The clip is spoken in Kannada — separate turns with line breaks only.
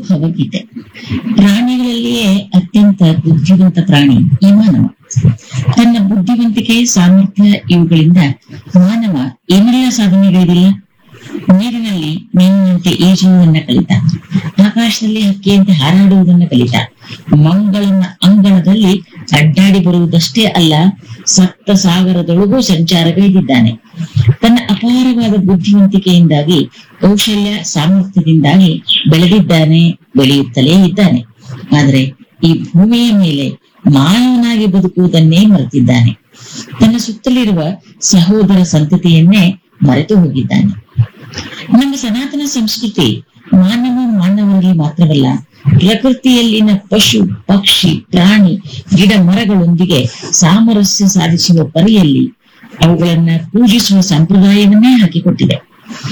ಭಾವಗೀತೆ ಪ್ರಾಣಿಗಳಲ್ಲಿಯೇ ಅತ್ಯಂತ ಬುದ್ಧಿವಂತ ಪ್ರಾಣಿ ಈ ಮಾನವ ತನ್ನ ಬುದ್ಧಿವಂತಿಕೆ ಸಾಮರ್ಥ್ಯ ಇವುಗಳಿಂದ ಮಾನವ ಏನೆಲ್ಲ ಸಾಧನೆಗಳಿಲ್ಲ ನೀರಿನಲ್ಲಿ ಮೀನಿನಂತೆ ಈಜುವುದನ್ನ ಕಲಿತ ಆಕಾಶದಲ್ಲಿ ಹಕ್ಕಿಯಂತೆ ಹಾರಾಡುವುದನ್ನ ಕಲಿತ ಮಂಗಳನ ಅಂಗಳದಲ್ಲಿ ಅಡ್ಡಾಡಿ ಬರುವುದಷ್ಟೇ ಅಲ್ಲ ಸಪ್ತ ಸಾಗರದೊಳಗೂ ಸಂಚಾರಗೈದಿದ್ದಾನೆ ತನ್ನ ಅಪಾರವಾದ ಬುದ್ಧಿವಂತಿಕೆಯಿಂದಾಗಿ ಕೌಶಲ್ಯ ಸಾಮರ್ಥ್ಯದಿಂದಾಗಿ ಬೆಳೆದಿದ್ದಾನೆ ಬೆಳೆಯುತ್ತಲೇ ಇದ್ದಾನೆ ಆದರೆ ಈ ಭೂಮಿಯ ಮೇಲೆ ಮಾನವನಾಗಿ ಬದುಕುವುದನ್ನೇ ಮರೆತಿದ್ದಾನೆ ತನ್ನ ಸುತ್ತಲಿರುವ ಸಹೋದರ ಸಂತತಿಯನ್ನೇ ಮರೆತು ಹೋಗಿದ್ದಾನೆ ನಮ್ಮ ಸನಾತನ ಸಂಸ್ಕೃತಿ ಮಾನವ ಮಾನವರಿಗೆ ಮಾತ್ರವಲ್ಲ ಪ್ರಕೃತಿಯಲ್ಲಿನ ಪಶು ಪಕ್ಷಿ ಪ್ರಾಣಿ ಗಿಡ ಮರಗಳೊಂದಿಗೆ ಸಾಮರಸ್ಯ ಸಾಧಿಸುವ ಪರಿಯಲ್ಲಿ ಅವುಗಳನ್ನ ಪೂಜಿಸುವ ಸಂಪ್ರದಾಯವನ್ನೇ ಹಾಕಿಕೊಟ್ಟಿದೆ